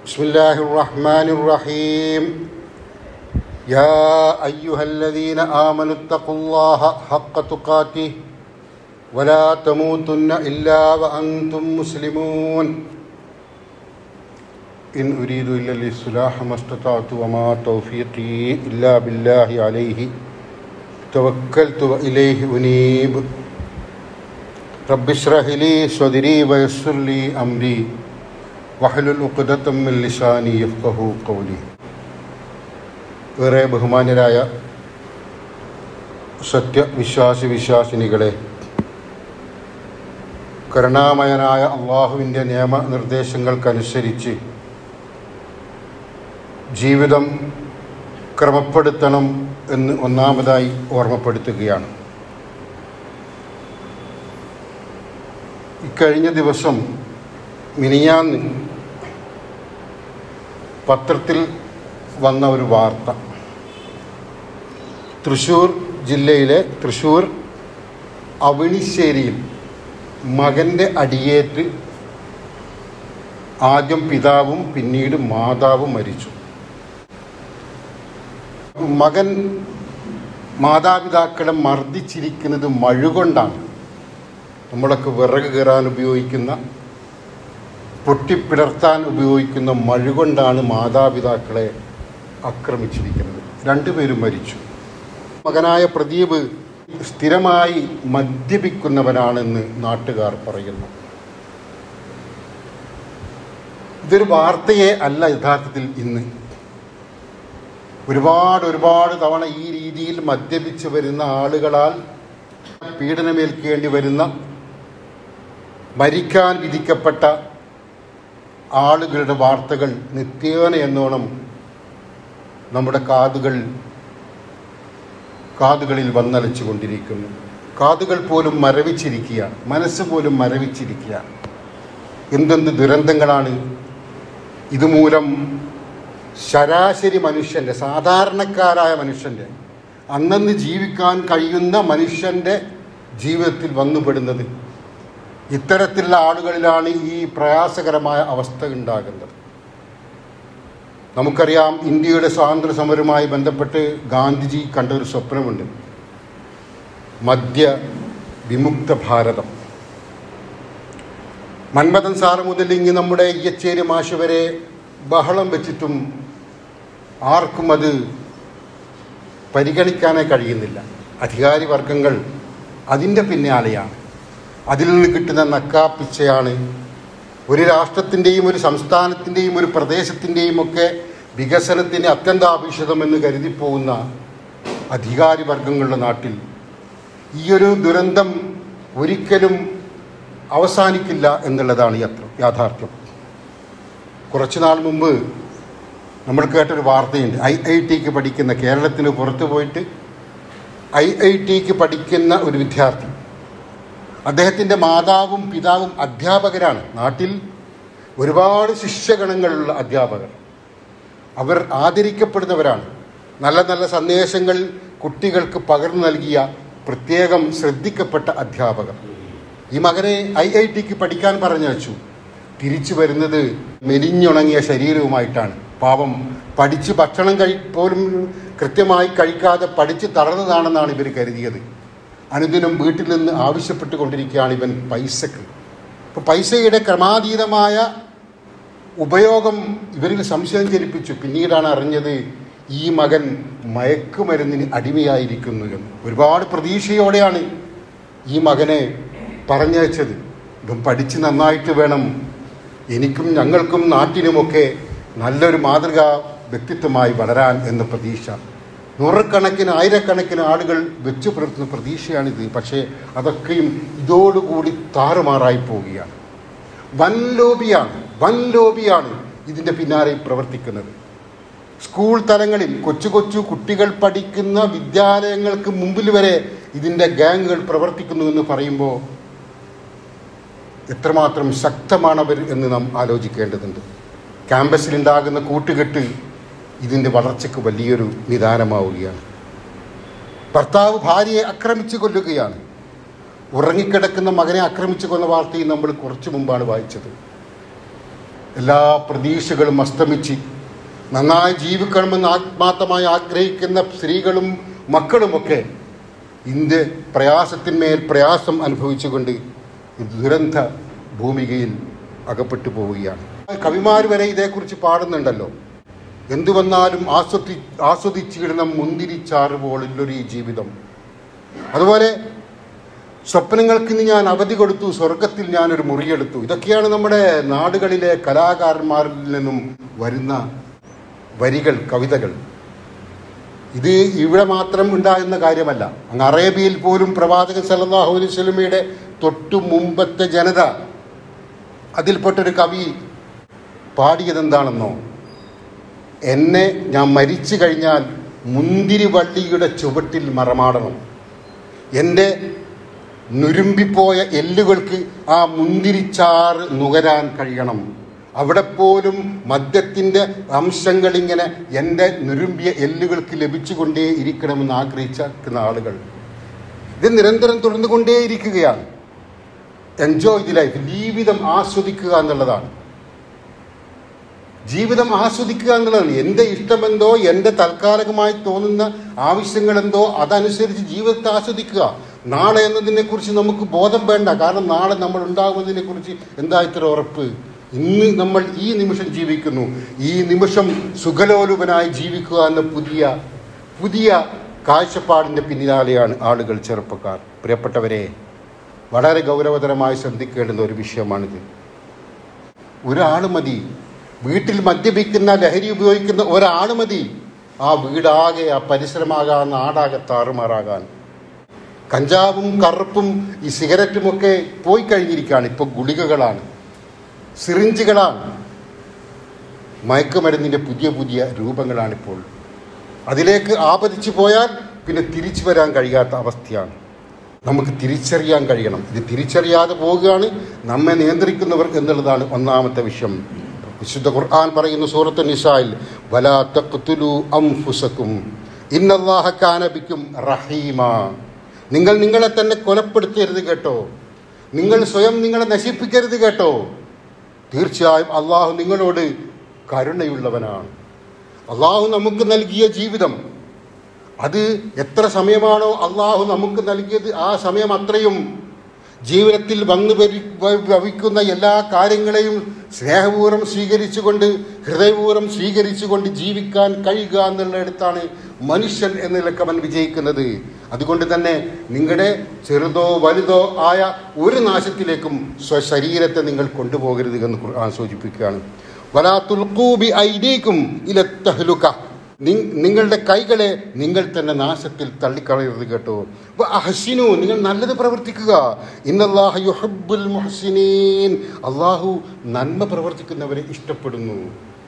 بسم الله الرحمن الرحيم يا أيها الذين آمنوا اتقوا الله حق تقاته ولا تموتن إلا وأنتم مسلمون إن أريد إلا الإصلاح ما استطعت وما توفيقي إلا بالله عليه توكلت وإليه أنيب رب اشرح لي صدري ويسر لي أمري വഹലുൽ ഉഖദത്തം മിൻ ലിസാനി യഫ്ഖഹു ഖൗലി ഏറെ ബഹുമാന്യരായ സത്യവിശ്വാസി വിശ്വാസിനികളെ കരുണാമയനായ അള്ളാഹുവിൻ്റെ നിയമനിർദ്ദേശങ്ങൾക്കനുസരിച്ച് ജീവിതം ക്രമപ്പെടുത്തണം എന്ന് ഒന്നാമതായി ഓർമ്മപ്പെടുത്തുകയാണ് ഇക്കഴിഞ്ഞ ദിവസം മിനിയാന്ന് പത്രത്തിൽ വന്ന ഒരു വാർത്ത തൃശ്ശൂർ ജില്ലയിലെ തൃശ്ശൂർ അവണിശ്ശേരിയിൽ മകൻ്റെ അടിയേറ്റ് ആദ്യം പിതാവും പിന്നീട് മാതാവും മരിച്ചു മകൻ മാതാപിതാക്കളെ മർദ്ദിച്ചിരിക്കുന്നത് മഴുകൊണ്ടാണ് നമ്മളൊക്കെ വിറക് കയറാൻ ഉപയോഗിക്കുന്ന പൊട്ടിപ്പിളർത്താൻ ഉപയോഗിക്കുന്ന മഴുകൊണ്ടാണ് മാതാപിതാക്കളെ ആക്രമിച്ചിരിക്കുന്നത് രണ്ടുപേരും മരിച്ചു മകനായ പ്രദീപ് സ്ഥിരമായി മദ്യപിക്കുന്നവനാണെന്ന് നാട്ടുകാർ പറയുന്നു ഇതൊരു വാർത്തയെ അല്ല യഥാർത്ഥത്തിൽ ഇന്ന് ഒരുപാട് ഒരുപാട് തവണ ഈ രീതിയിൽ മദ്യപിച്ച് വരുന്ന ആളുകളാൽ പീഡനമേൽക്കേണ്ടി വരുന്ന മരിക്കാൻ വിധിക്കപ്പെട്ട ആളുകളുടെ വാർത്തകൾ നിത്യേന എന്നോണം നമ്മുടെ കാതുകൾ കാതുകളിൽ വന്നലച്ചു കൊണ്ടിരിക്കുന്നു കാതുകൾ പോലും മരവിച്ചിരിക്കുകയാണ് മനസ്സ് പോലും മരവിച്ചിരിക്കുകയാണ് എന്തെന്ത് ദുരന്തങ്ങളാണ് ഇതുമൂലം ശരാശരി മനുഷ്യൻ്റെ സാധാരണക്കാരായ മനുഷ്യൻ്റെ അന്നന്ന് ജീവിക്കാൻ കഴിയുന്ന മനുഷ്യൻ്റെ ജീവിതത്തിൽ വന്നുപെടുന്നത് ഇത്തരത്തിലുള്ള ആളുകളിലാണ് ഈ പ്രയാസകരമായ അവസ്ഥ ഉണ്ടാകുന്നത് നമുക്കറിയാം ഇന്ത്യയുടെ സ്വാതന്ത്ര്യ സമരവുമായി ബന്ധപ്പെട്ട് ഗാന്ധിജി കണ്ട ഒരു സ്വപ്നമുണ്ട് മദ്യ വിമുക്ത ഭാരതം മന്മഥൻ സാറ് മുതൽ ഇങ്ങ് നമ്മുടെ ഇയ്യച്ചേരി മാഷ് വരെ ബഹളം വെച്ചിട്ടും ആർക്കും അത് പരിഗണിക്കാനേ കഴിയുന്നില്ല അധികാരി വർഗങ്ങൾ അതിൻ്റെ പിന്നാലെയാണ് അതിൽ നിന്ന് കിട്ടുന്ന നക്കാപ്പിച്ചയാണ് ഒരു രാഷ്ട്രത്തിൻ്റെയും ഒരു സംസ്ഥാനത്തിൻ്റെയും ഒരു പ്രദേശത്തിൻ്റെയും ഒക്കെ വികസനത്തിന് അത്യന്താപേക്ഷിതമെന്ന് കരുതിപ്പോകുന്ന അധികാരി വർഗങ്ങളുടെ നാട്ടിൽ ഈയൊരു ദുരന്തം ഒരിക്കലും അവസാനിക്കില്ല എന്നുള്ളതാണ് യാഥാർത്ഥ്യം കുറച്ചു നാൾ മുമ്പ് നമ്മൾ കേട്ടൊരു വാർത്തയുണ്ട് ഐ ഐ ടിക്ക് പഠിക്കുന്ന കേരളത്തിന് പുറത്തു പോയിട്ട് ഐ ഐ ടിക്ക് പഠിക്കുന്ന ഒരു വിദ്യാർത്ഥി അദ്ദേഹത്തിൻ്റെ മാതാവും പിതാവും അധ്യാപകരാണ് നാട്ടിൽ ഒരുപാട് ശിഷ്യഗണങ്ങളുള്ള അധ്യാപകർ അവർ ആദരിക്കപ്പെടുന്നവരാണ് നല്ല നല്ല സന്ദേശങ്ങൾ കുട്ടികൾക്ക് പകർന്നു നൽകിയ പ്രത്യേകം ശ്രദ്ധിക്കപ്പെട്ട അധ്യാപകർ ഈ മകനെ ഐ ഐ ടിക്ക് പഠിക്കാൻ പറഞ്ഞു വെച്ചു തിരിച്ചു വരുന്നത് മെലിഞ്ഞുണങ്ങിയ ശരീരവുമായിട്ടാണ് പാവം പഠിച്ച് ഭക്ഷണം കഴി പോലും കൃത്യമായി കഴിക്കാതെ പഠിച്ച് തളർന്നതാണെന്നാണ് ഇവർ കരുതിയത് അനുദിനം വീട്ടിൽ നിന്ന് ആവശ്യപ്പെട്ടു കൊണ്ടിരിക്കുകയാണ് ഇവൻ പൈസക്ക് അപ്പോൾ പൈസയുടെ ക്രമാതീതമായ ഉപയോഗം ഇവരിൽ സംശയം ജനിപ്പിച്ചു പിന്നീടാണ് അറിഞ്ഞത് ഈ മകൻ മയക്കുമരുന്നിന് അടിമയായിരിക്കുന്നു എന്ന് ഒരുപാട് പ്രതീക്ഷയോടെയാണ് ഈ മകനെ പറഞ്ഞയച്ചത് ഇവൻ പഠിച്ച് നന്നായിട്ട് വേണം എനിക്കും ഞങ്ങൾക്കും നാട്ടിനുമൊക്കെ നല്ലൊരു മാതൃകാ വ്യക്തിത്വമായി വളരാൻ എന്ന പ്രതീക്ഷ നൂറുകണക്കിന് ആയിരക്കണക്കിന് ആളുകൾ വെച്ചു പുലർത്തുന്ന പ്രതീക്ഷയാണിത് പക്ഷേ അതൊക്കെയും ഇതോടുകൂടി താറുമാറായി പോവുകയാണ് വൻ ലോബിയാണ് വൻ ലോബിയാണ് ഇതിൻ്റെ പിന്നാലെ പ്രവർത്തിക്കുന്നത് സ്കൂൾ തലങ്ങളിൽ കൊച്ചു കൊച്ചു കുട്ടികൾ പഠിക്കുന്ന വിദ്യാലയങ്ങൾക്ക് മുമ്പിൽ വരെ ഇതിൻ്റെ ഗാങ്ങുകൾ പ്രവർത്തിക്കുന്നു എന്ന് പറയുമ്പോൾ എത്രമാത്രം ശക്തമാണവർ എന്ന് നാം ആലോചിക്കേണ്ടതുണ്ട് ക്യാമ്പസിലുണ്ടാകുന്ന കൂട്ടുകെട്ട് ഇതിൻ്റെ വളർച്ചയ്ക്ക് വലിയൊരു നിദാനമാവുകയാണ് ഭർത്താവ് ഭാര്യയെ ആക്രമിച്ചു കൊല്ലുകയാണ് ഉറങ്ങിക്കിടക്കുന്ന മകനെ ആക്രമിച്ചു കൊന്ന വാർത്തയും നമ്മൾ കുറച്ചു മുമ്പാണ് വായിച്ചത് എല്ലാ പ്രതീക്ഷകളും അസ്തമിച്ച് നന്നായി ജീവിക്കണമെന്ന് ആത്മാർത്ഥമായി ആഗ്രഹിക്കുന്ന സ്ത്രീകളും മക്കളുമൊക്കെ ഇന്ത്യ പ്രയാസത്തിന്മേൽ പ്രയാസം അനുഭവിച്ചുകൊണ്ട് ദുരന്ത ഭൂമികയിൽ അകപ്പെട്ടു പോവുകയാണ് കവിമാർ വരെ ഇതേക്കുറിച്ച് പാടുന്നുണ്ടല്ലോ എന്തു വന്നാലും ആസ്വദി ആസ്വദിച്ചിടണം മുന്തിരിച്ചാറ് പോലുള്ളൊരു ഈ ജീവിതം അതുപോലെ സ്വപ്നങ്ങൾക്ക് ഇന്ന് ഞാൻ അവധി കൊടുത്തു സ്വർഗത്തിൽ ഞാനൊരു മുറിയെടുത്തു ഇതൊക്കെയാണ് നമ്മുടെ നാടുകളിലെ കലാകാരന്മാരിൽ നിന്നും വരുന്ന വരികൾ കവിതകൾ ഇത് ഇവിടെ മാത്രം ഉണ്ടാകുന്ന കാര്യമല്ല അങ്ങ് അറേബ്യയിൽ പോലും പ്രവാചകൻ സല്ലല്ലാഹു അലൈഹി വസല്ലമയുടെ തൊട്ടു മുമ്പത്തെ ജനത അതിൽപ്പെട്ടൊരു കവി പാടിയതെന്താണെന്നോ എന്നെ ഞാൻ മരിച്ചു കഴിഞ്ഞാൽ മുന്തിരി വള്ളിയുടെ ചുവട്ടിൽ മറമാടണം എൻ്റെ നുരുമ്പിപ്പോയ എല്ലുകൾക്ക് ആ മുന്തിരിച്ചാറ് നുകരാൻ കഴിയണം അവിടെ പോലും മദ്യത്തിൻ്റെ അംശങ്ങൾ ഇങ്ങനെ എൻ്റെ നുരുമ്പിയ എല്ലുകൾക്ക് ലഭിച്ചുകൊണ്ടേ ഇരിക്കണമെന്ന് ആഗ്രഹിച്ചിരിക്കുന്ന ആളുകൾ ഇത് നിരന്തരം തുടർന്നുകൊണ്ടേയിരിക്കുകയാണ് എൻജോയ് ദി ലൈഫ് ജീവിതം ആസ്വദിക്കുക എന്നുള്ളതാണ് ജീവിതം ആസ്വദിക്കുക എന്നുള്ളതാണ് എൻ്റെ ഇഷ്ടമെന്തോ എൻ്റെ താൽക്കാലികമായി തോന്നുന്ന ആവശ്യങ്ങളെന്തോ അതനുസരിച്ച് ജീവിതത്തെ ആസ്വദിക്കുക നാളെ എന്നതിനെ കുറിച്ച് നമുക്ക് ബോധം വേണ്ട കാരണം നാളെ നമ്മൾ ഉണ്ടാകുന്നതിനെ കുറിച്ച് എന്താ ഇത്ര ഉറപ്പ് ഇന്ന് നമ്മൾ ഈ നിമിഷം ജീവിക്കുന്നു ഈ നിമിഷം സുഖലോലുപനായി ജീവിക്കുക എന്ന പുതിയ പുതിയ കാഴ്ചപ്പാടിൻ്റെ പിന്നാലെയാണ് ആളുകൾ ചെറുപ്പക്കാർ പ്രിയപ്പെട്ടവരെ വളരെ ഗൗരവതരമായി ശ്രദ്ധിക്കേണ്ടുന്ന ഒരു വിഷയമാണിത് ഒരാൾ മതി വീട്ടിൽ മദ്യപിക്കുന്ന ലഹരി ഉപയോഗിക്കുന്ന ഒരാൾ മതി ആ വീടാകെ ആ പരിസരമാകാൻ നാടാകെ താറുമാറാകാൻ കഞ്ചാവും കറുപ്പും ഈ സിഗരറ്റുമൊക്കെ പോയി കഴിഞ്ഞിരിക്കുകയാണ് ഇപ്പോൾ ഗുളികകളാണ് സിറിഞ്ചുകളാണ് മയക്കുമരുന്നിൻ്റെ പുതിയ പുതിയ രൂപങ്ങളാണിപ്പോൾ അതിലേക്ക് ആപതിച്ചു പോയാൽ പിന്നെ തിരിച്ചു വരാൻ കഴിയാത്ത അവസ്ഥയാണ് നമുക്ക് തിരിച്ചറിയാൻ കഴിയണം ഇത് തിരിച്ചറിയാതെ പോവുകയാണ് നമ്മെ നിയന്ത്രിക്കുന്നവർ എന്നുള്ളതാണ് ഒന്നാമത്തെ വിഷയം വിശുദ്ധ ഖുർആൻ പറയുന്ന സൂറത്ത് നിസായിൽ വലാ തഖ്തുലു അംഫുസക്കും ഇന്നല്ലാഹ കാന ബിക്കും റഹീമ നിങ്ങൾ നിങ്ങളെ തന്നെ കൊലപ്പെടുത്തരുത് കേട്ടോ നിങ്ങൾ സ്വയം നിങ്ങളെ നശിപ്പിക്കരുത് കേട്ടോ തീർച്ചയായും അള്ളാഹു നിങ്ങളോട് കരുണയുള്ളവനാണ് അള്ളാഹു നമുക്ക് നൽകിയ ജീവിതം അത് എത്ര സമയമാണോ അള്ളാഹു നമുക്ക് നൽകിയത് ആ സമയം അത്രയും ജീവിതത്തിൽ വന്നു വരി വ- ഭവിക്കുന്ന എല്ലാ കാര്യങ്ങളെയും സ്നേഹപൂർവ്വം സ്വീകരിച്ചുകൊണ്ട് ഹൃദയപൂർവ്വം സ്വീകരിച്ചുകൊണ്ട് ജീവിക്കാൻ കഴിയുക എന്നുള്ളിടത്താണ് മനുഷ്യൻ എന്ന നിലക്ക് അവൻ വിജയിക്കുന്നത് അതുകൊണ്ട് തന്നെ നിങ്ങളുടെ ചെറുതോ വലുതോ ആയ ഒരു നാശത്തിലേക്കും സ്വശരീരത്തെ നിങ്ങൾ കൊണ്ടുപോകരുത് എന്ന് ഖുർആൻ സൂചിപ്പിക്കുകയാണ് വലാ തുൽഖൂബി ഐദീക്കും ഇലത്തഹ്ലുക നി- നിങ്ങളുടെ കൈകളെ നിങ്ങൾ തന്നെ നാശത്തിൽ തള്ളിക്കളയരുത് കേട്ടോ വ അഹ്സിനു നിങ്ങൾ നല്ലത് പ്രവർത്തിക്കുക ഇന്നല്ലാഹ യുഹബ്ബുൽ മുഹ്സിനീൻ അള്ളാഹു നന്മ പ്രവർത്തിക്കുന്നവരെ ഇഷ്ടപ്പെടുന്നു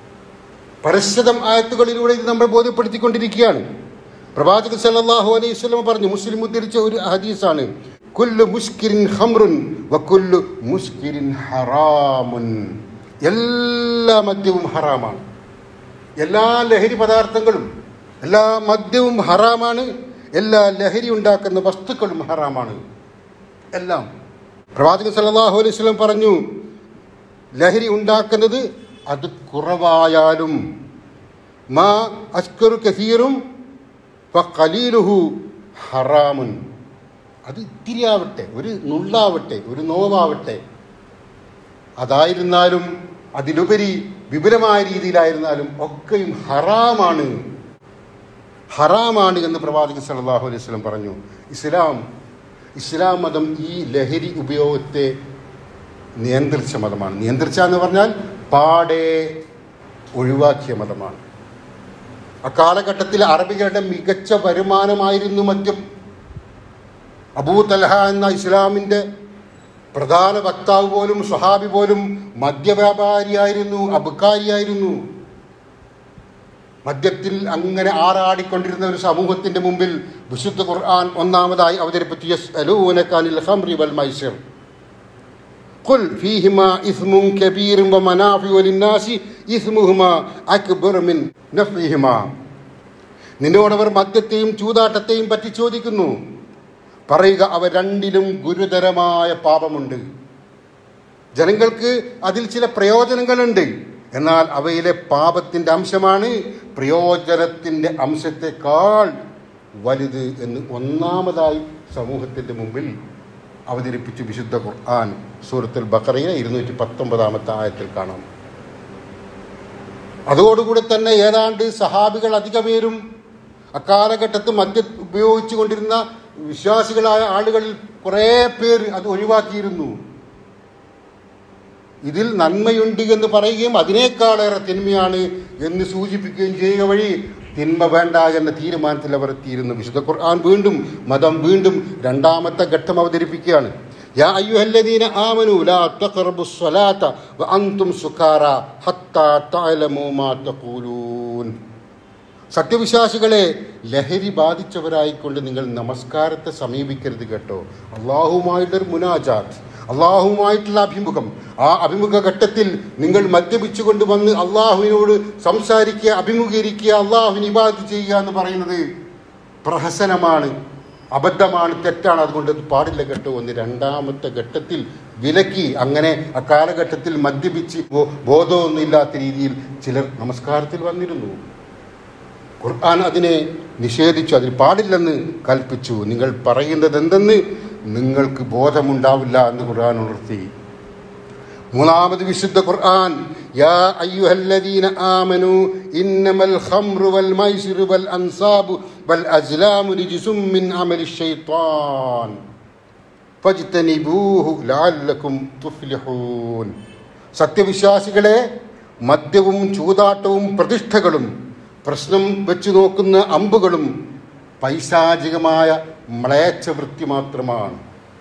പരസ്യതം ആയത്തുകളിലൂടെ ഇത് നമ്മൾ ബോധ്യപ്പെടുത്തിക്കൊണ്ടിരിക്കുകയാണ് പ്രവാചകൻ സല്ലല്ലാഹു അലൈഹി വസല്ലം പറഞ്ഞു മുസ്ലിം ഉദ്ധരിച്ച ഒരു ഹദീസാണ് കുല്ലു മുസ്കിരിൻ ഹംറുൻ വകുല്ലു മുസ്കിരിൻ ഹറാമുൻ എല്ലാ മദ്യവും ഹറാമാണ് എല്ലാ ലഹരി പദാർത്ഥങ്ങളും എല്ലാ മദ്യവും ഹറാമാണ് എല്ലാ ലഹരി ഉണ്ടാക്കുന്ന വസ്തുക്കളും ഹറാമാണ് എല്ലാം പ്രവാചകൻ സല്ലല്ലാഹു അലൈഹി വസല്ലം പറഞ്ഞു ലഹരി ഉണ്ടാക്കുന്നത് അത് കുറവായാലും മാ അസ്കറു കസീറും കലീലുഹു ഹറാമുൻ അത് ഇത്തിരി ആവട്ടെ ഒരു നുള്ളാവട്ടെ ഒരു നോവാവട്ടെ അതായിരുന്നാലും അതിലുപരി വിപുലമായ രീതിയിലായിരുന്നാലും ഒക്കെയും ഹറാമാണ് ഹറാമാണ് എന്ന് പ്രവാചകൻ സല്ലല്ലാഹു അലൈഹി വസല്ലം പറഞ്ഞു ഇസ്ലാം ഇസ്ലാം മതം ഈ ലഹരി ഉപയോഗത്തെ നിയന്ത്രിച്ച മതമാണ് നിയന്ത്രിച്ച എന്ന് പറഞ്ഞാൽ പാടെ ഒഴിവാക്കിയ മതമാണ് അക്കാലഘട്ടത്തിൽ അറബികളുടെ മികച്ച വരുമാനമായിരുന്നു മദ്യം അബൂ തൽഹ എന്ന ഇസ്ലാമിൻ്റെ പ്രധാന വക്താവ് പോലും സ്വഹാബി പോലും മദ്യവ്യാപാരിയായിരുന്നു അബുക്കാരിയായിരുന്നു മദ്യത്തിൽ അങ്ങനെ ആറാടിക്കൊണ്ടിരുന്ന ഒരു സമൂഹത്തിന്റെ മുമ്പിൽ വിശുദ്ധ ഖുർആൻ ഒന്നാമതായി അവതരിപ്പിച്ചു യസ്അലൂനക ഖംറി വൽ മൈസിർ قل فيهما إثم كبير ومنافع للناس إثمهما أكبر من نفعهما നിന്നോടവർ മദ്യത്തെയും ചൂതാട്ടത്തെയും പറ്റി ചോദിക്കുന്നു പറയുക അവ രണ്ടിലും ഗുരുതരമായ പാപമുണ്ട് ജനങ്ങൾക്ക് അതിൽ ചില പ്രയോജനങ്ങളുണ്ട് എന്നാൽ അവയിലെ പാപത്തിൻ്റെ അംശമാണ് പ്രയോജനത്തിൻ്റെ അംശത്തെക്കാൾ വലുത് എന്ന് ഒന്നാമതായി സമൂഹത്തിൻ്റെ മുമ്പിൽ അവതരിപ്പിച്ചു വിശുദ്ധ ഖുർആൻ സൂറത്തുൽ ബക്കറയിലെ ഇരുന്നൂറ്റി പത്തൊമ്പതാമത്തെ ആയത്തിൽ കാണാം അതോടുകൂടി തന്നെ ഏതാണ്ട് സഹാബികൾ അധിക പേരും അക്കാലഘട്ടത്തിൽ മദ്യം ഉപയോഗിച്ചു കൊണ്ടിരുന്ന വിശ്വാസികളായ ആളുകളിൽ കുറേ പേര് അത് ഒഴിവാക്കിയിരുന്നു ഇതിൽ നന്മയുണ്ട് എന്ന് പറയുകയും അതിനേക്കാളേറെ തിന്മയാണ് എന്ന് സൂചിപ്പിക്കുകയും ചെയ്യുക വഴി തിന്മ വേണ്ട എന്ന തീരുമാനത്തിൽ അവർ എത്തിയിരുന്നു വിശുദ്ധ ഖുർആൻ വീണ്ടും മതം വീണ്ടും രണ്ടാമത്തെ ഘട്ടം അവതരിപ്പിക്കുകയാണ് യാ അയ്യുഹല്ലദീന ആമനു ലാ തഖറബു സ്വലാത്ത വഅൻതും സുകാര ഹത്താ തഅലമു മാ തഖൂലൂൻ സത്യവിശ്വാസികളെ ലഹരി ബാധിച്ചവരായിക്കൊണ്ട് നിങ്ങൾ നമസ്കാരത്തെ സമീപിക്കരുത് കേട്ടോ അള്ളാഹുമായിട്ടൊരു മുനാജാത്ത് അള്ളാഹുമായിട്ടുള്ള അഭിമുഖം ആ അഭിമുഖ ഘട്ടത്തിൽ നിങ്ങൾ മദ്യപിച്ചുകൊണ്ട് വന്ന് അള്ളാഹുവിനോട് സംസാരിക്കുക അഭിമുഖീകരിക്കുക അള്ളാഹുവിന് ഇബാദത്ത് ചെയ്യുക എന്ന് പറയുന്നത് പ്രഹസനമാണ് അബദ്ധമാണ് തെറ്റാണ് അതുകൊണ്ട് അത് പാടില്ല കേട്ടോ ഒന്ന് രണ്ടാമത്തെ ഘട്ടത്തിൽ വിലക്കി അങ്ങനെ അക്കാലഘട്ടത്തിൽ മദ്യപിച്ച് ബോ- ബോധമൊന്നുമില്ലാത്ത രീതിയിൽ ചിലർ നമസ്കാരത്തിൽ വന്നിരുന്നു ഖുർആൻ അതിനെ നിഷേധിച്ചു അതിന് പാടില്ലെന്ന് കൽപ്പിച്ചു നിങ്ങൾ പറയുന്നത് എന്തെന്ന് നിങ്ങൾക്ക് ബോധമുണ്ടാവില്ല എന്ന് ഖുർആൻ ഉണർത്തി മൂന്നാമത് വിശുദ്ധ ഖുർആൻ യാ അയ്യുഹല്ലദീന ആമനു ഇന്നമൽ ഖംറു വൽ മൈസിറു വൽ അൻസാബു വൽ അസ്ലാമു റിജ്സും മിൻ അമലി ശൈത്താൻ ഫജ്തനിബൂഹു ലഅല്ലക്കും തുഫ്ലിഹൂൻ സത്യവിശ്വാസികളെ മദ്യവും ചൂതാട്ടവും പ്രതിഷ്ഠകളും പ്രശ്നം വെച്ചു നോക്കുന്ന അമ്പുകളും പൈശാചികമായ മ്ലേച്ഛ വൃത്തി മാത്രമാണ്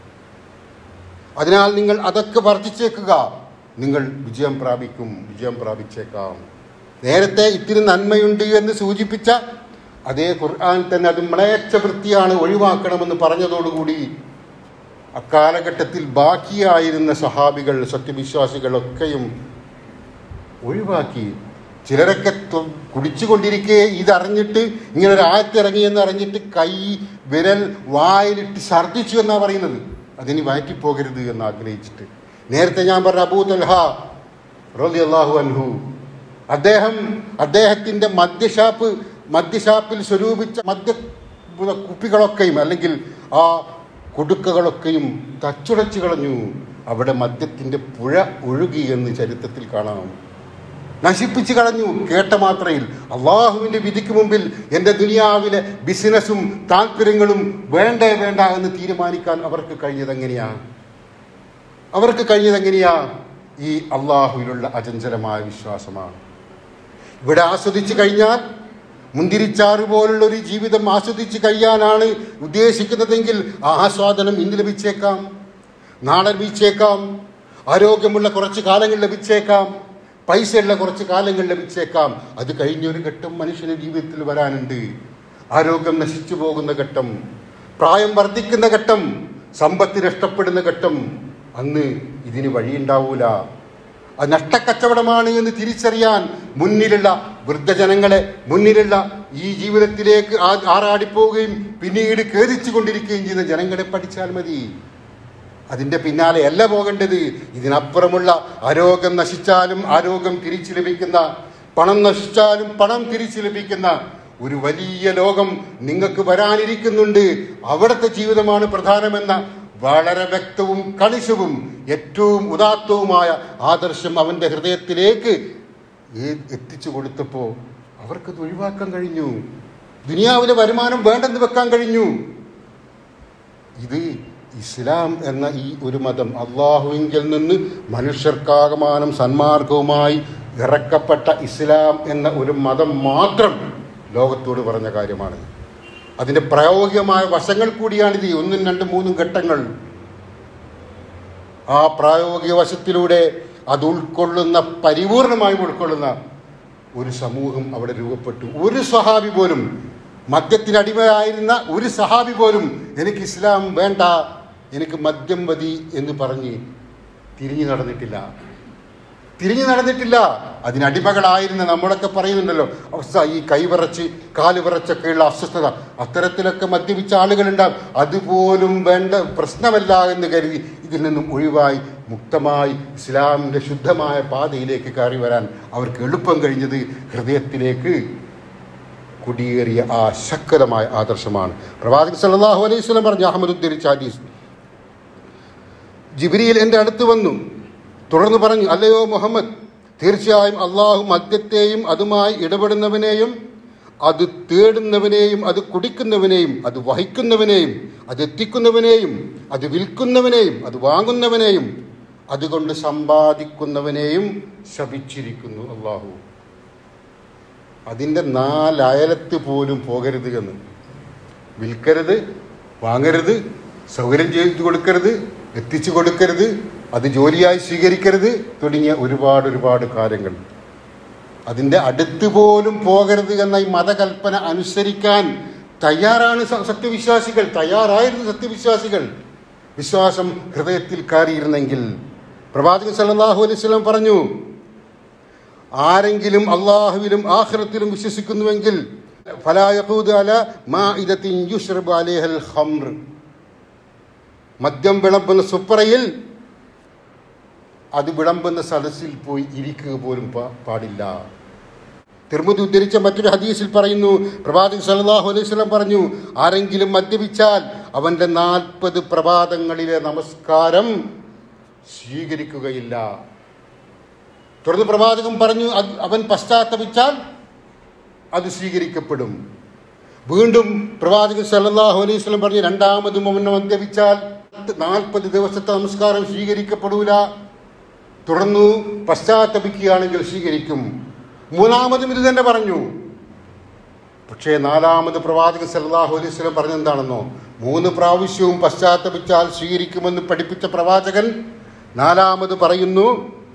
അതിനാൽ നിങ്ങൾ അതൊക്കെ വർദ്ധിച്ചേക്കുക നിങ്ങൾ വിജയം പ്രാപിക്കും വിജയം പ്രാപിച്ചേക്കാം നേരത്തെ ഇത്തിരി നന്മയുണ്ട് എന്ന് സൂചിപ്പിച്ച അതേ ഖുർആൻ തന്നെ അത് മ്ലേച്ഛ വൃത്തിയാണ് ഒഴിവാക്കണമെന്ന് പറഞ്ഞതോടുകൂടി അക്കാലഘട്ടത്തിൽ ബാക്കിയായിരുന്ന സഹാബികൾ സത്യവിശ്വാസികളൊക്കെയും ഒഴിവാക്കി ചിലരൊക്കെ തൊ- കുടിച്ചുകൊണ്ടിരിക്കെ ഇതറിഞ്ഞിട്ട് ഇങ്ങനെ ഒരു ആയത്തിറങ്ങിയെന്ന് അറിഞ്ഞിട്ട് കൈ വിരൽ വായിലിട്ട് ഛർദ്ദിച്ചു എന്നാണ് പറയുന്നത് അതിന് വയറ്റിപ്പോകരുത് എന്ന് ആഗ്രഹിച്ചിട്ട് നേരത്തെ ഞാൻ പറഞ്ഞ അബൂ തൽഹ റലി അള്ളാഹു അൻഹു അദ്ദേഹം അദ്ദേഹത്തിൻ്റെ മദ്യഷാപ്പ് മദ്യഷാപ്പിൽ സ്വരൂപിച്ച മദ്യ കുപ്പികളൊക്കെയും അല്ലെങ്കിൽ ആ കുടുക്കകളൊക്കെയും തച്ചുടച്ചു കളഞ്ഞു അവിടെ മദ്യത്തിൻ്റെ പുഴ ഒഴുകി എന്ന് ചരിത്രത്തിൽ കാണാം നശിപ്പിച്ചു കളഞ്ഞു കേട്ട മാത്രയിൽ അള്ളാഹുവിൻ്റെ വിധിക്ക് മുമ്പിൽ എൻ്റെ ദുനിയാവിലെ ബിസിനസ്സും താല്പര്യങ്ങളും വേണ്ടേ വേണ്ട എന്ന് തീരുമാനിക്കാൻ അവർക്ക് കഴിഞ്ഞത് എങ്ങനെയാ അവർക്ക് കഴിഞ്ഞത് എങ്ങനെയാ ഈ അള്ളാഹുവിലുള്ള അചഞ്ചലമായ വിശ്വാസമാണ് ഇവിടെ ആസ്വദിച്ചു കഴിഞ്ഞാൽ മുന്തിരിച്ചാറ് പോലുള്ള ഒരു ജീവിതം ആസ്വദിച്ച് കഴിയാനാണ് ഉദ്ദേശിക്കുന്നതെങ്കിൽ ആ ആസ്വാദനം ഇന്ന് ലഭിച്ചേക്കാം നാളെ ലഭിച്ചേക്കാം ആരോഗ്യമുള്ള കുറച്ച് കാലങ്ങൾ ലഭിച്ചേക്കാം പൈസയുള്ള കുറച്ച് കാലങ്ങൾ ലഭിച്ചേക്കാം അത് കഴിഞ്ഞൊരു ഘട്ടം മനുഷ്യന് ജീവിതത്തിൽ വരാനുണ്ട് ആരോഗ്യം നശിച്ചു പോകുന്ന ഘട്ടം പ്രായം വർദ്ധിക്കുന്ന ഘട്ടം സമ്പത്ത് നഷ്ടപ്പെടുന്ന ഘട്ടം അന്ന് ഇതിന് വഴിയുണ്ടാവൂല അത് നഷ്ടക്കച്ചവടമാണ് എന്ന് തിരിച്ചറിയാൻ മുന്നിലുള്ള വൃദ്ധജനങ്ങളെ മുന്നിലുള്ള ഈ ജീവിതത്തിലേക്ക് ആ- ആറാടിപ്പോവുകയും പിന്നീട് ഖേദിച്ചു കൊണ്ടിരിക്കുകയും ചെയ്യുന്ന ജനങ്ങളെ പഠിച്ചാൽ മതി അതിൻ്റെ പിന്നാലെ അല്ല പോകേണ്ടത് ഇതിനപ്പുറമുള്ള ആരോഗ്യം നശിച്ചാലും ആരോഗ്യം തിരിച്ചു ലഭിക്കുന്ന പണം നശിച്ചാലും പണം തിരിച്ചു ലഭിക്കുന്ന ഒരു വലിയ ലോകം നിങ്ങൾക്ക് വരാനിരിക്കുന്നുണ്ട് അവിടുത്തെ ജീവിതമാണ് പ്രധാനമെന്ന വളരെ വ്യക്തവും കണിശവും ഏറ്റവും ഉദാത്തവുമായ ആദർശം അവൻ്റെ ഹൃദയത്തിലേക്ക് ഏ- എത്തിച്ചു കൊടുത്തപ്പോൾ അവർക്കത് ഒഴിവാക്കാൻ കഴിഞ്ഞു ദുനിയാവിലെ വരുമാനം വേണ്ടെന്ന് വെക്കാൻ കഴിഞ്ഞു ഇത് ഇസ്ലാം എന്ന ഈ ഒരു മതം അള്ളാഹുവിങ്കിൽ നിന്ന് മനുഷ്യർക്കാകമാനം സന്മാർഗവുമായി ഇറക്കപ്പെട്ട ഇസ്ലാം എന്ന ഒരു മതം മാത്രം ലോകത്തോട് പറഞ്ഞ കാര്യമാണ് അതിൻ്റെ പ്രായോഗികമായ വശങ്ങൾ കൂടിയാണിത് ഈ ഒന്നും രണ്ടും മൂന്നും ഘട്ടങ്ങൾ ആ പ്രായോഗിക വശത്തിലൂടെ അത് ഉൾക്കൊള്ളുന്ന പരിപൂർണമായും ഉൾക്കൊള്ളുന്ന ഒരു സമൂഹം അവിടെ രൂപപ്പെട്ടു ഒരു സഹാബി പോലും മദ്യത്തിനടിമയായിരുന്ന ഒരു സഹാബി പോലും എനിക്ക് ഇസ്ലാം വേണ്ട എനിക്ക് മദ്യം മതി എന്ന് പറഞ്ഞ് തിരിഞ്ഞു നടന്നിട്ടില്ല തിരിഞ്ഞു നടന്നിട്ടില്ല അതിനടിമകളായിരുന്ന നമ്മളൊക്കെ പറയുന്നുണ്ടല്ലോ അവസ്ഥ ഈ കൈവിറച്ച് കാല് വിറച്ചൊക്കെയുള്ള അസ്വസ്ഥത അത്തരത്തിലൊക്കെ മദ്യപിച്ച ആളുകളുണ്ടാവും അതുപോലും വേണ്ട പ്രശ്നമല്ല എന്ന് കരുതി ഇതിൽ നിന്നും ഒഴിവായി മുക്തമായി ഇസ്ലാമിൻ്റെ ശുദ്ധമായ പാതയിലേക്ക് കയറി വരാൻ അവർക്ക് എളുപ്പം കഴിഞ്ഞത് ഹൃദയത്തിലേക്ക് കുടിയേറിയ ആ ശക്തമായ ആദർശമാണ് പ്രവാചകൻ സല്ലല്ലാഹു അലൈഹി വസല്ലം പറഞ്ഞു അഹമ്മദ് ഉദ്ധരിച്ച ഹദീസ് ജിബ്രിയിൽ എൻ്റെ അടുത്ത് വന്നു തുടർന്ന് പറഞ്ഞു അല്ലയോ മുഹമ്മദ് തീർച്ചയായും അള്ളാഹു മദ്യത്തെയും അതുമായി ഇടപെടുന്നവനെയും അത് തേടുന്നവനെയും അത് കുടിക്കുന്നവനെയും അത് വഹിക്കുന്നവനെയും അത് എത്തിക്കുന്നവനെയും അത് വിൽക്കുന്നവനെയും അത് വാങ്ങുന്നവനെയും അതുകൊണ്ട് സമ്പാദിക്കുന്നവനെയും ശപിച്ചിരിക്കുന്നു അള്ളാഹു അതിൻ്റെ നാലയലത്ത് പോലും പോകരുത് എന്ന് വിൽക്കരുത് വാങ്ങരുത് സൗകര്യം ചെയ്തു കൊടുക്കരുത് എത്തിച്ചു കൊടുക്കരുത് അത് ജോലിയായി സ്വീകരിക്കരുത് തുടങ്ങിയ ഒരുപാട് ഒരുപാട് കാര്യങ്ങൾ അതിൻ്റെ അടുത്ത് പോലും പോകരുത് എന്ന ഈ മതകൽപ്പന അനുസരിക്കാൻ തയ്യാറാണ് സ- സത്യവിശ്വാസികൾ തയ്യാറായിരുന്നു സത്യവിശ്വാസികൾ വിശ്വാസം ഹൃദയത്തിൽ കയറിയിരുന്നെങ്കിൽ പ്രവാചകൻ സല്ലല്ലാഹു അലൈഹി വസല്ലം പറഞ്ഞു ആരെങ്കിലും അള്ളാഹുവിലും ആഖിറത്തിലും വിശ്വസിക്കുന്നുവെങ്കിൽ ഫലാ യഖൂദു അലാ മാഇദത്തിൻ യുശ്റബു അലൈഹൽ ഖംർ മദ്യം വിളമ്പുന്ന സുപ്പറയിൽ അത് വിളമ്പുന്ന സദസ്സിൽ പോയി ഇരിക്കുക പോലും പാ- പാടില്ല തിരുമതി ഉദ്ധരിച്ച മറ്റൊരു ഹദീസിൽ പറയുന്നു പ്രവാചകൻ സല്ലല്ലാഹു അലൈഹി വസല്ലം പറഞ്ഞു ആരെങ്കിലും മദ്യപിച്ചാൽ അവന്റെ നാൽപ്പത് പ്രഭാതങ്ങളിലെ നമസ്കാരം സ്വീകരിക്കുകയില്ല തുടർന്ന് പ്രവാചകൻ പറഞ്ഞു അത് അവൻ പശ്ചാത്തപിച്ചാൽ അത് സ്വീകരിക്കപ്പെടും വീണ്ടും പ്രവാചകൻ സല്ലല്ലാഹു അലൈഹി വസല്ലം പറഞ്ഞു രണ്ടാമതും അവൻ മദ്യപിച്ചാൽ നാൽപ്പത് ദിവസത്തെ നമസ്കാരം സ്വീകരിക്കപ്പെടൂല തുടർന്നു പശ്ചാത്തപിക്കുകയാണെങ്കിൽ സ്വീകരിക്കും മൂന്നാമതും ഇത് തന്നെ പറഞ്ഞു പക്ഷേ നാലാമത് പ്രവാചകൻ സല്ലല്ലാഹു അലൈഹി വസല്ലം പറഞ്ഞെന്താണെന്നോ മൂന്ന് പ്രാവശ്യവും പശ്ചാത്തപിച്ചാൽ സ്വീകരിക്കുമെന്ന് പഠിപ്പിച്ച പ്രവാചകൻ നാലാമത് പറയുന്നു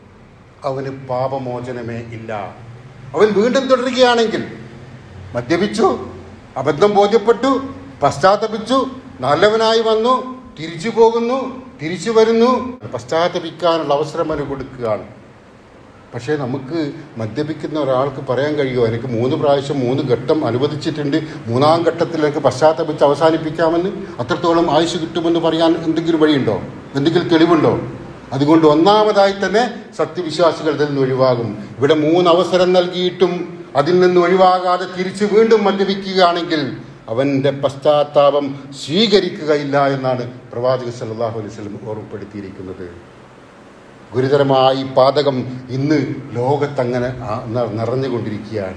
അവന് പാപമോചനമേ ഇല്ല അവൻ വീണ്ടും തുടരുകയാണെങ്കിൽ മദ്യപിച്ചു അബദ്ധം ബോധ്യപ്പെട്ടു പശ്ചാത്തപിച്ചു നല്ലവനായി വന്നു തിരിച്ചു പോകുന്നു തിരിച്ചു വരുന്നു പശ്ചാത്തപിക്കാനുള്ള അവസരം അവന് കൊടുക്കുകയാണ് പക്ഷേ നമുക്ക് മദ്യപിക്കുന്ന ഒരാൾക്ക് പറയാൻ കഴിയുമോ എനിക്ക് മൂന്ന് പ്രാവശ്യം മൂന്ന് ഘട്ടം അനുവദിച്ചിട്ടുണ്ട് മൂന്നാം ഘട്ടത്തിൽ എനിക്ക് പശ്ചാത്തപിച്ച് അവസാനിപ്പിക്കാമെന്ന് അത്രത്തോളം ആയുസ് കിട്ടുമെന്ന് പറയാൻ എന്തെങ്കിലും വഴിയുണ്ടോ എന്തെങ്കിലും തെളിവുണ്ടോ അതുകൊണ്ട് ഒന്നാമതായി തന്നെ സത്യവിശ്വാസികൾ ഇതിൽ നിന്ന് ഒഴിവാകും ഇവിടെ മൂന്ന് അവസരം നൽകിയിട്ടും അതിൽ നിന്ന് ഒഴിവാകാതെ തിരിച്ച് വീണ്ടും മദ്യപിക്കുകയാണെങ്കിൽ അവന്റെ പശ്ചാത്താപം സ്വീകരിക്കുകയില്ല എന്നാണ് പ്രവാചക സല്ലല്ലാഹു അലൈഹി വസല്ലം ഓർമ്മപ്പെടുത്തിയിരിക്കുന്നത് ഗുരുതരമായ ഈ പാതകം ഇന്ന് ലോകത്തങ്ങനെ ആ- ന- നിറഞ്ഞുകൊണ്ടിരിക്കുകയാണ്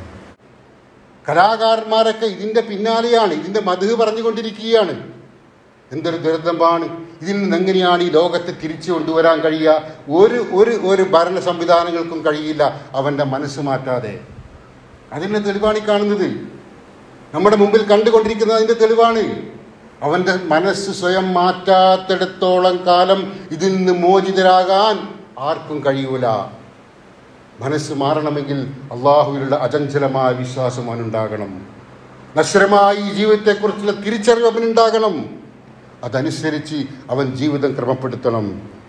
കലാകാരന്മാരൊക്കെ ഇതിന്റെ പിന്നാലെയാണ് ഇതിന്റെ മധു പറഞ്ഞുകൊണ്ടിരിക്കുകയാണ് എന്തൊരു ദുരന്തമാണ് ഇതിൽ നിന്ന് എങ്ങനെയാണ് ഈ ലോകത്തെ തിരിച്ചു കൊണ്ടുവരാൻ കഴിയുക ഒരു ഒരു ഒരു ഭരണ സംവിധാനങ്ങൾക്കും കഴിയില്ല അവന്റെ മനസ്സ് മാറ്റാതെ അതിന്റെ തെളിവാണ് ഈ കാണുന്നത് നമ്മുടെ മുമ്പിൽ കണ്ടുകൊണ്ടിരിക്കുന്നത് അതിന്റെ തെളിവാണ് അവന്റെ മനസ്സ് സ്വയം മാറ്റാത്തിടത്തോളം കാലം ഇതിൽ നിന്ന് മോചിതരാകാൻ ആർക്കും കഴിയൂല മനസ്സ് മാറണമെങ്കിൽ അള്ളാഹുവിലുള്ള അചഞ്ചലമായ വിശ്വാസം അവനുണ്ടാകണം നശ്വരമായ ഈ ജീവിതത്തെക്കുറിച്ചുള്ള തിരിച്ചറിവ് അവനുണ്ടാകണം അതനുസരിച്ച് അവൻ ജീവിതം ക്രമപ്പെടുത്തണം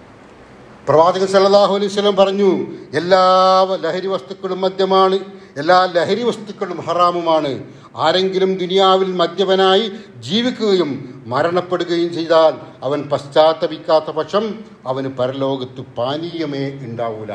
പ്രവാചകൻ സല്ലല്ലാഹു അലൈഹി വസല്ലം പറഞ്ഞു എല്ലാ ലഹരി വസ്തുക്കളും മദ്യമാണ് എല്ലാ ലഹരി വസ്തുക്കളും ഹറാമുമാണ് ആരെങ്കിലും ദുനിയാവിൽ മദ്യപനായി ജീവിക്കുകയും മരണപ്പെടുകയും ചെയ്താൽ അവൻ പശ്ചാത്തപിക്കാത്ത പക്ഷം അവന് പരലോകത്ത് പാനീയമേ ഉണ്ടാവൂല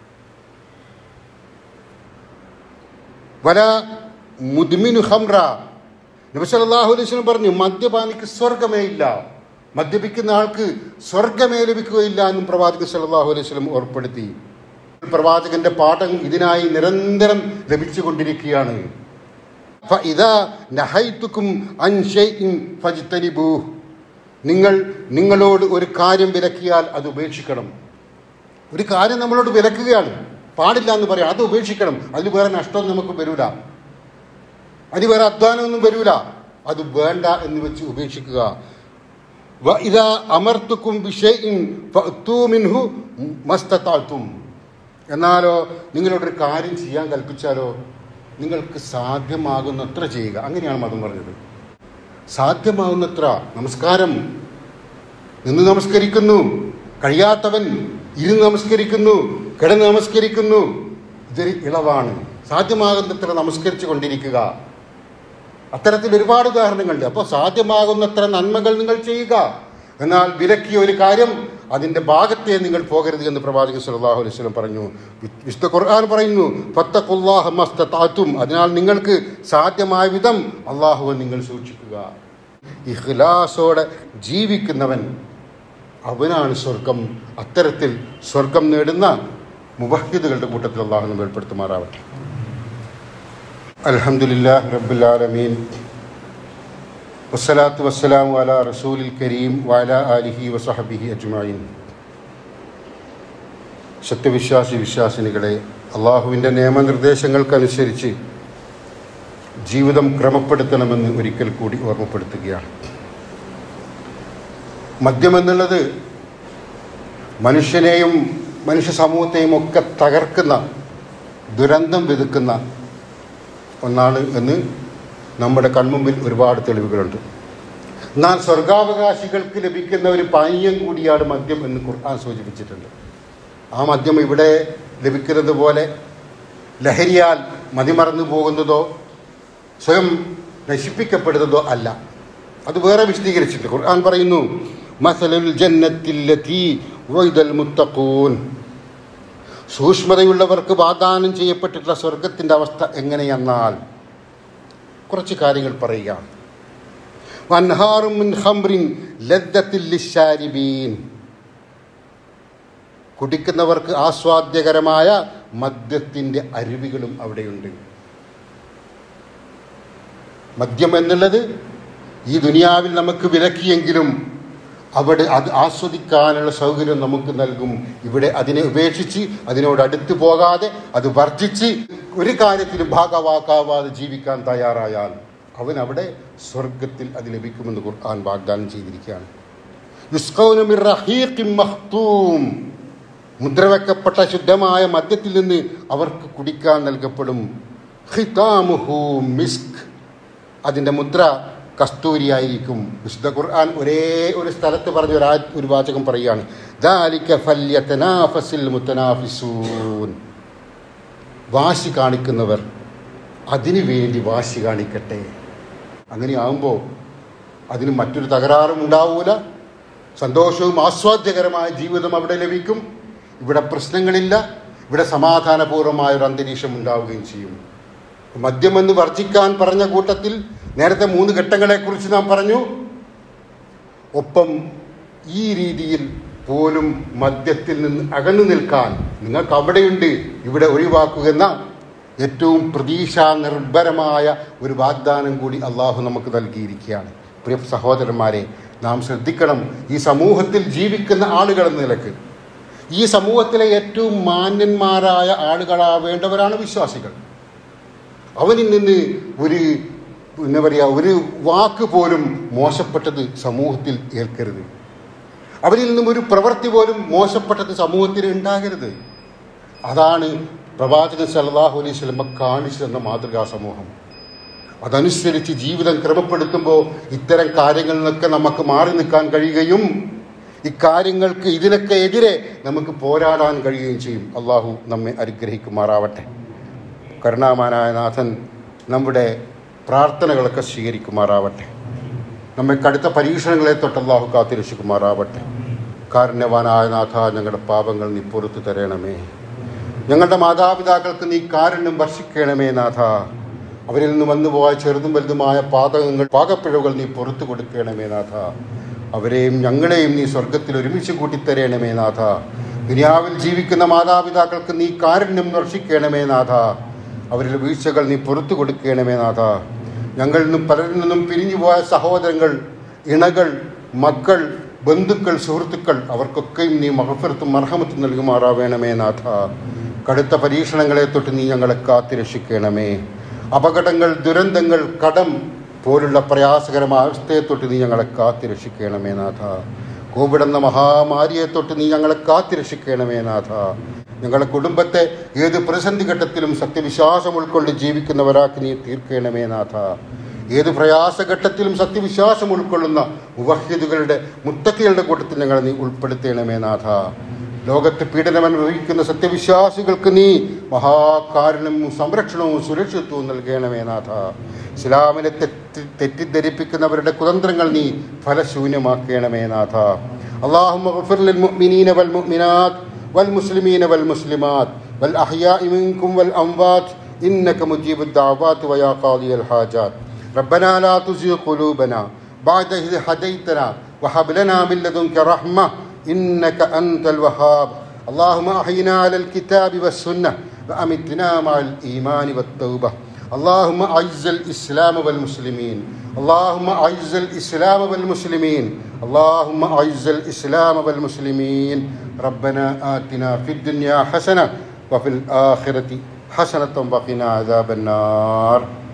വല മുദ്മിനു ഹംറ നബി സല്ലല്ലാഹു അലൈഹി വസല്ലം പറഞ്ഞു മദ്യപാനിക്ക് സ്വർഗമേ ഇല്ല മദ്യപിക്കുന്ന ആൾക്ക് സ്വർഗമേ ലഭിക്കുകയില്ല എന്നും പ്രവാചകൻ സല്ലല്ലാഹു അലൈഹി വസല്ലം ഓർപ്പെടുത്തി പ്രവാചകന്റെ പാഠം ഇതിനായി നിരന്തരം ലഭിച്ചുകൊണ്ടിരിക്കുകയാണ് ഫഇദാ നഹൈതുക്കും അൻ ഷൈഇൻ ഫജ്തനിബൂഹ് നിങ്ങൾ നിങ്ങളോട് ഒരു കാര്യം വിലക്കിയാൽ അത് ഉപേക്ഷിക്കണം ഒരു കാര്യം നമ്മളോട് വിലക്കുകയാണ് പാടില്ല എന്ന് പറയാം അത് ഉപേക്ഷിക്കണം അതിൽ വേറെ നഷ്ടമൊന്നും നമുക്ക് വരൂല അതിന് വേറെ അധ്വാനമൊന്നും വരൂല അത് വേണ്ട എന്ന് വെച്ച് ഉപേക്ഷിക്കുക വ ഇതാ അമർത്തുക്കും വിഷയിൻ ഫഅ്തൂ മിൻഹു മസ്തതാഴ്ത്തും എന്നാലോ നിങ്ങളോടൊരു കാര്യം ചെയ്യാൻ കൽപ്പിച്ചാലോ നിങ്ങൾക്ക് സാധ്യമാകുന്നത്ര ചെയ്യുക അങ്ങനെയാണ് മതം പറഞ്ഞത് സാധ്യമാകുന്നത്ര നമസ്കാരം നിന്ന് നമസ്കരിക്കുന്നു കഴിയാത്തവൻ ഇരുന്ന് നമസ്കരിക്കുന്നു കിടന്ന് നമസ്കരിക്കുന്നു ഇതൊരു ഇളവാണ് സാധ്യമാകുന്നത്ര നമസ്കരിച്ചു കൊണ്ടിരിക്കുക അത്തരത്തിൽ ഒരുപാട് ഉദാഹരണങ്ങളുണ്ട് അപ്പോൾ സാധ്യമാകുന്നത്ര നന്മകൾ നിങ്ങൾ ചെയ്യുക എന്നാൽ വിലക്കിയ ഒരു കാര്യം അതിൻ്റെ ഭാഗത്തെ നിങ്ങൾ പോകരുത് എന്ന് പ്രവാചകൻ സല്ലല്ലാഹു അലൈഹി വസല്ലം പറഞ്ഞു വി- വിശുദ്ധ ഖുർആൻ പറയുന്നു ഫത്തഖുല്ലാഹ മസ്തതാത്തും അതിനാൽ നിങ്ങൾക്ക് സാധ്യമായ വിധം അള്ളാഹുവെ നിങ്ങൾ സൂക്ഷിക്കുക ഇഖ്ലാസോടെ ജീവിക്കുന്നവൻ അവനാണ് സ്വർഗം അത്തരത്തിൽ സ്വർഗം നേടുന്ന മുബഹിദുകളുടെ കൂട്ടത്തിൽ അള്ളാഹു നമ്മൾ ഏർപ്പെടുത്തുമാറാവട്ടെ അൽഹംദുലില്ലാഹി റബ്ബിൽ ആലമീൻ വസ്സലാത്തു വസ്സലാമു അലാ റസൂലിൽ കരീം വഅല ആലിഹി വസഹബിഹി അജ്മഈൻ സത്യവിശ്വാസി വിശ്വാസിനികളെ അള്ളാഹുവിൻ്റെ നിയമനിർദ്ദേശങ്ങൾക്കനുസരിച്ച് ജീവിതം ക്രമപ്പെടുത്തണമെന്ന് ഒരിക്കൽ കൂടി ഓർമ്മപ്പെടുത്തുകയാണ് മദ്യമെന്നുള്ളത് മനുഷ്യനെയും മനുഷ്യ സമൂഹത്തെയും ഒക്കെ തകർക്കുന്ന ദുരന്തം വിതുക്കുന്ന ഒന്നാണ് എന്ന് നമ്മുടെ കൺമുമ്പിൽ ഒരുപാട് തെളിവുകളുണ്ട് എന്നാൽ സ്വർഗാവകാശികൾക്ക് ലഭിക്കുന്ന ഒരു പാനീയം കൂടിയാണ് മദ്യം എന്ന് ഖുർആൻ സൂചിപ്പിച്ചിട്ടുണ്ട് ആ മദ്യം ഇവിടെ ലഭിക്കുന്നത് പോലെ ലഹരിയാൽ മതിമറന്നു പോകുന്നതോ സ്വയം നശിപ്പിക്കപ്പെടുന്നതോ അല്ല അത് വേറെ വിശദീകരിച്ചിട്ടുണ്ട് ഖുർആൻ പറയുന്നു മസലുൽ ജന്നത്തില്ലത്തി വൈദൽ മുത്തഖൂൻ സൂക്ഷ്മതയുള്ളവർക്ക് വാഗ്ദാനം ചെയ്യപ്പെട്ടിട്ടുള്ള സ്വർഗത്തിൻ്റെ അവസ്ഥ എങ്ങനെയെന്നാൽ കുറച്ച് കാര്യങ്ങൾ പറയുക വൻഹാറും മിൻ ഖംറിൻ ലദ്ദത്തിൽ ലിശ്ശാരിബീൻ കുടിക്കുന്നവർക്ക് ആസ്വാദ്യകരമായ മദ്യത്തിൻ്റെ അരുവികളും അവിടെയുണ്ട് മദ്യം എന്നുള്ളത് ഈ ദുനിയാവിൽ നമുക്ക് വിലക്കിയെങ്കിലും അവിടെ അത് ആസ്വദിക്കാനുള്ള സൗകര്യം നമുക്ക് നൽകും ഇവിടെ അതിനെ ഉപേക്ഷിച്ച് അതിനോട് അടുത്ത് പോകാതെ അത് വർജിച്ച് ഒരു കാര്യത്തിലും ഭാഗവാക്കാവാതെ ജീവിക്കാൻ തയ്യാറായാൽ അവൻ അവിടെ സ്വർഗത്തിൽ അത് ലഭിക്കുമെന്ന് ഖുർആൻ വാഗ്ദാനം ചെയ്തിരിക്കുകയാണ് യുസ്കൗന മിർ റഹീഖിൻ മഖ്തൂം മുദ്രവെക്കപ്പെട്ട ശുദ്ധമായ മദ്യത്തിൽ നിന്ന് അവർക്ക് കുടിക്കാൻ നൽകപ്പെടും ഖിതാമുഹു മിസ്ക് അതിൻ്റെ മുദ്ര കസ്തൂരിയായിരിക്കും വിശുദ്ധ ഖുർആൻ ഒരേ ഒരു സ്ഥലത്ത് പറഞ്ഞ ഒരു ആ- ഒരു വാചകം പറയുകയാണ് ദാലിക ഫല്യതനാഫസിൽ മുത്തനാഫിസൂൻ വാശി കാണിക്കുന്നവർ അതിനു വേണ്ടി വാശി കാണിക്കട്ടെ അങ്ങനെയാകുമ്പോൾ അതിന് മറ്റൊരു തകരാറും ഉണ്ടാവൂല സന്തോഷവും ആസ്വാദ്യകരമായ ജീവിതം അവിടെ ലഭിക്കും ഇവിടെ പ്രശ്നങ്ങളില്ല ഇവിടെ സമാധാനപൂർവമായ ഒരു അന്തരീക്ഷം ഉണ്ടാവുകയും ചെയ്യും മദ്യമെന്ന് വർജിക്കാൻ പറഞ്ഞ കൂട്ടത്തിൽ നേരത്തെ മൂന്ന് ഘട്ടങ്ങളെക്കുറിച്ച് നാം പറഞ്ഞു ഒപ്പം ഈ രീതിയിൽ പോലും മദ്യത്തിൽ നിന്ന് അകന്നു നിൽക്കാൻ നിങ്ങൾക്ക് അവിടെയുണ്ട് ഇവിടെ ഒഴിവാക്കുകയെന്ന ഏറ്റവും പ്രതീക്ഷാ നിർഭരമായ ഒരു വാഗ്ദാനം കൂടി അള്ളാഹു നമുക്ക് നൽകിയിരിക്കുകയാണ് പ്രിയ സഹോദരന്മാരെ നാം ശ്രദ്ധിക്കണം ഈ സമൂഹത്തിൽ ജീവിക്കുന്ന ആളുകൾ എന്ന നിലക്ക് ഈ സമൂഹത്തിലെ ഏറ്റവും മാന്യന്മാരായ ആളുകളാവേണ്ടവരാണ് വിശ്വാസികൾ അവനിൽ നിന്ന് ഒരു എന്താ പറയുക ഒരു വാക്ക് പോലും മോശപ്പെട്ടത് സമൂഹത്തിൽ ഏൽക്കരുത് അവരിൽ നിന്നും ഒരു പ്രവൃത്തി പോലും മോശപ്പെട്ടത് സമൂഹത്തിൽ ഉണ്ടാകരുത് അതാണ് പ്രവാചകൻ സല്ലല്ലാഹു അലൈഹി സ്വലമ കാണിച്ചു തന്ന മാതൃകാ സമൂഹം അതനുസരിച്ച് ജീവിതം ക്രമപ്പെടുത്തുമ്പോൾ ഇത്തരം കാര്യങ്ങളിൽ നിന്നൊക്കെ നമുക്ക് മാറി നിൽക്കാൻ കഴിയുകയും ഇക്കാര്യങ്ങൾക്ക് ഇതിനൊക്കെ എതിരെ നമുക്ക് പോരാടാൻ കഴിയുകയും ചെയ്യും അള്ളാഹു നമ്മെ അനുഗ്രഹിക്കുമാറാവട്ടെ കരുണാമാനായ നാഥൻ നമ്മുടെ പ്രാർത്ഥനകളൊക്കെ സ്വീകരിക്കുമാറാവട്ടെ നമ്മെ കടുത്ത പരീക്ഷണങ്ങളെ തൊട്ട് അള്ളാഹു കാത്തിരക്ഷിക്കുമാറാവട്ടെ കാരുണ്യവാനായ നാഥ ഞങ്ങളുടെ പാപങ്ങൾ നീ പുറത്തു തരണമേ ഞങ്ങളുടെ മാതാപിതാക്കൾക്ക് നീ കാരുണ്യം വർഷിക്കണമേ നാഥ അവരിൽ നിന്ന് വന്നുപോയ ചെറുതും വലുതുമായ പാതകങ്ങൾ പാകപ്പിഴവുകൾ നീ പുറത്തു കൊടുക്കണമേ നാഥ അവരെയും ഞങ്ങളെയും നീ സ്വർഗത്തിൽ ഒരുമിച്ച് കൂട്ടിത്തരണമേ നാഥ ദുനിയാവിൽ ജീവിക്കുന്ന മാതാപിതാക്കൾക്ക് നീ കാരുണ്യം വർഷിക്കണമേ നാഥ അവരിൽ വീഴ്ചകൾ നീ പുറത്തു കൊടുക്കണമേ നാഥ ഞങ്ങളിൽ നിന്നും പലരിൽ നിന്നും പിരിഞ്ഞുപോയ സഹോദരങ്ങൾ ഇണകൾ മക്കൾ ബന്ധുക്കൾ സുഹൃത്തുക്കൾ അവർക്കൊക്കെയും നീ മഹഫിറത്തും മർഹമത്തും നൽകുമാറാവേണമേ നാഥ കടുത്ത പരീക്ഷണങ്ങളെ തൊട്ട് നീ ഞങ്ങളെ കാത്തിരക്ഷിക്കണമേ അപകടങ്ങൾ ദുരന്തങ്ങൾ കടം പോലുള്ള പ്രയാസകരമായ അവസ്ഥയെ തൊട്ട് നീ ഞങ്ങളെ കാത്തിരക്ഷിക്കണമേ നാഥ കോവിഡ് എന്ന മഹാമാരിയെ തൊട്ട് നീ ഞങ്ങളെ കാത്തിരക്ഷിക്കണമേ നാഥ ഞങ്ങളുടെ കുടുംബത്തെ ഏത് പ്രതിസന്ധി ഘട്ടത്തിലും സത്യവിശ്വാസം ഉൾക്കൊണ്ട് ജീവിക്കുന്നവരാക്കി നീ തീർക്കണമേ നാഥ ഏത് പ്രയാസഘട്ടത്തിലും സത്യവിശ്വാസം ഉൾക്കൊള്ളുന്ന മുവഹിദുകളുടെ മുത്തക്കികളുടെ കൂട്ടത്തിൽ ഞങ്ങളെ നീ ഉൾപ്പെടുത്തണമേ നാഥ ലോകത്ത് പീഡനം അനുഭവിക്കുന്ന സത്യവിശ്വാസികൾക്ക് നീ മഹാകാരുണ്യവും സംരക്ഷണവും സുരക്ഷിതത്വവും നൽകണമേ നാഥ ഇസ്ലാമിനെ തെറ്റി തെറ്റിദ്ധരിപ്പിക്കുന്നവരുടെ കുതന്ത്രങ്ങൾ നീ ഫലശൂന്യമാക്കണമേ നാഥ اللهم اغفر للمؤمنين والمؤمنات والمسلمين والمسلمات والأحياء منكم والأموات إنك مجيب الدعوات ويا قاضي الحاجات ربنا لا تزغ قلوبنا بعد إذ هديتنا وهب لنا من لدنك رحمة إنك أنت الوهاب اللهم أحينا على الكتاب والسنة وأمتنا مع الإيمان والتوبة اللهم أعز الإسلام والمسلمين اللهم أعز الإسلام والمسلمين اللهم أعز الإسلام والمسلمين ربنا آتنا في الدنيا حسنة وفي الآخرة حسنة وقنا عذاب النار